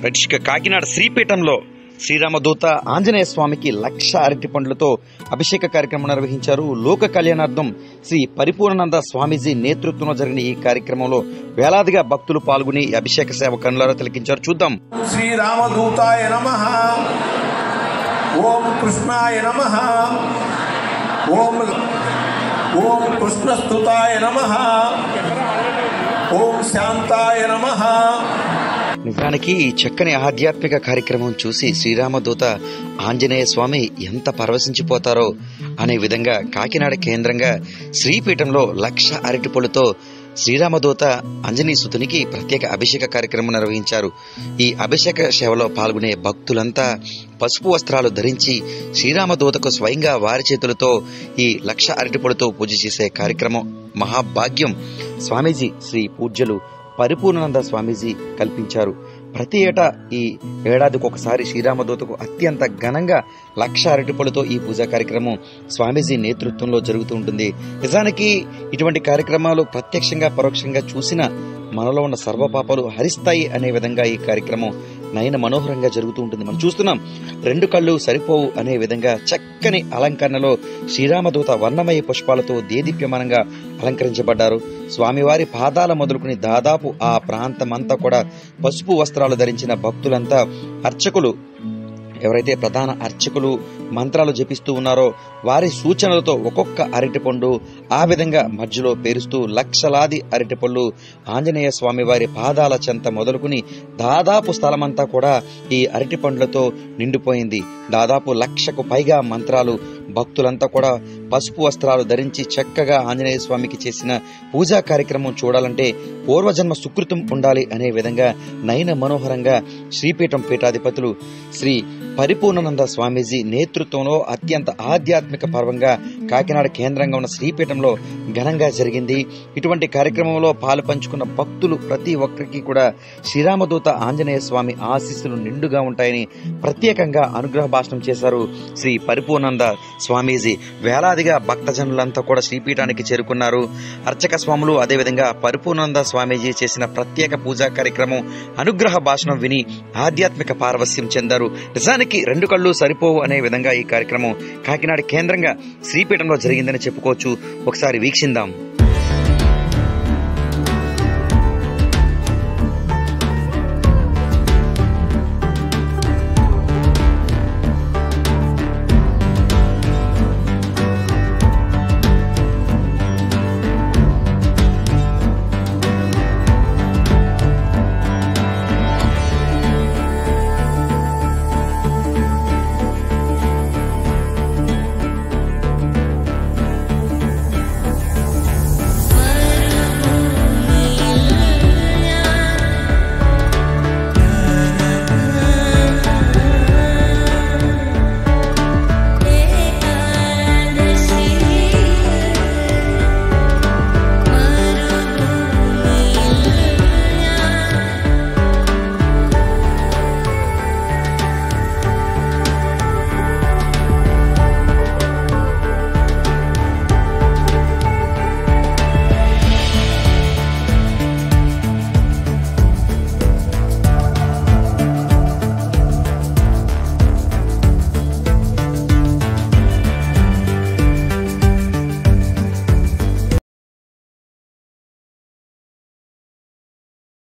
రటిష్క కాకినాడ శ్రీపీఠంలో శ్రీరామదూత ఆంజనేయ స్వామికి లక్ష అరటి పండ్లతో అభిషేక కార్యక్రమం నిర్వహించారు లోక కళ్యాణార్థం శ్రీ పరిపూర్ణానంద స్వామీజీ నేతృత్వంలో జరిగిన ఈ కార్యక్రమంలో వేలాదిగా భక్తులు పాల్గొని ఈ అభిషేక సేవ కనులారా తిలకించారు చూద్దాం శ్రీరామదూతాయ నమ ఓం కృష్ణాయ నమ ఓం ఓం కృష్ణస్తుతాయ నమ ఓం శాంతాయ నమ నిజానికి ఈ చక్కని ఆధ్యాత్మిక కార్యక్రమం చూసి శ్రీరామదూత ఆంజనేయ స్వామి ఎంత పరవశించిపోతారో అనే విధంగా కాకినాడ కేంద్రంగా శ్రీపీఠంలో లక్ష అరటిపళ్ళుతో శ్రీరామదూత ఆంజనేయ సుతునికి ప్రత్యేక అభిషేక కార్యక్రమం నిర్వహించారు ఈ అభిషేక సేవలో పాల్గొనే భక్తులంతా పసుపు వస్త్రాలు ధరించి శ్రీరామదూతకు స్వయంగా వారి చేతులతో ఈ లక్ష అరటిపళ్ళుతో పూజ చేసే కార్యక్రమం మహాభాగ్యం స్వామీజీ శ్రీ పూజ్యులు పరిపూర్ణానంద స్వామీజీ కల్పించారు ప్రతి ఏటా ఈ ఏడాదికి ఒకసారి శ్రీరామదూతకు అత్యంత ఘనంగా లక్ష అరటిపళ్ళతో ఈ పూజా కార్యక్రమం స్వామీజీ నేతృత్వంలో జరుగుతూ ఉంటుంది నిజానికి ఇటువంటి కార్యక్రమాలు ప్రత్యక్షంగా పరోక్షంగా చూసిన మనలో ఉన్న సర్వపాపాలు హరిస్తాయి అనే విధంగా ఈ కార్యక్రమం నయన మనోహరంగా జరుగుతూ ఉంటుంది మనం చూస్తున్నాం రెండు కళ్ళు సరిపోవు అనే విధంగా చక్కని అలంకరణలో శ్రీరామదూత వర్ణమయ పుష్పాలతో దేదీప్యమానంగా అలంకరించబడ్డారు స్వామివారి పాదాల మొదలుకుని దాదాపు ఆ ప్రాంతమంతా కూడా పసుపు వస్త్రాలు ధరించిన భక్తులంతా అర్చకులు ఎవరైతే ప్రధాన అర్చకులు మంత్రాలు జపిస్తూ ఉన్నారో వారి సూచనలతో ఒక్కొక్క అరటిపండు ఆ విధంగా మధ్యలో పేరుస్తూ లక్షలాది అరటిపళ్ళు ఆంజనేయ స్వామి వారి పాదాల చెంత మొదలుకుని దాదాపు స్థలమంతా కూడా ఈ అరటి పండ్లతో నిండిపోయింది దాదాపు లక్షకు పైగా మంత్రాలు భక్తులంతా కూడా పసుపు వస్త్రాలు ధరించి చక్కగా ఆంజనేయ స్వామికి చేసిన పూజా కార్యక్రమం చూడాలంటే పూర్వజన్మ సుకృతం ఉండాలి అనే విధంగా నయన మనోహరంగా శ్రీపీఠం పీఠాధిపతులు శ్రీ పరిపూర్ణానంద స్వామీజీ నేతృత్వంలో అత్యంత ఆధ్యాత్మిక పర్వంగా కాకినాడ కేంద్రంగా ఉన్న శ్రీపీఠంలో ఘనంగా జరిగింది ఇటువంటి కార్యక్రమంలో పాలు పంచుకున్న భక్తులు ప్రతి ఒక్కరికి కూడా శ్రీరామదూత ఆంజనేయ స్వామి ఆశీస్సులు నిండుగా ఉంటాయని ప్రత్యేకంగా అనుగ్రహ భాషణం చేశారు శ్రీ పరిపూర్ణానంద స్వామీజీ వేలాదిగా భక్తజనులంతా కూడా శ్రీపీఠానికి చేరుకున్నారు అర్చక స్వాములు అదేవిధంగా పరిపూర్ణానంద స్వామీజీ చేసిన ప్రత్యేక పూజా కార్యక్రమం అనుగ్రహ భాషణం విని ఆధ్యాత్మిక పారవస్యం చెందారు నిజానికి రెండు కళ్ళు సరిపోవు అనే విధంగా ఈ కార్యక్రమం కాకినాడ కేంద్రంగా శ్రీపీఠంలో జరిగిందని చెప్పుకోవచ్చు ఒకసారి వీక్షిందాం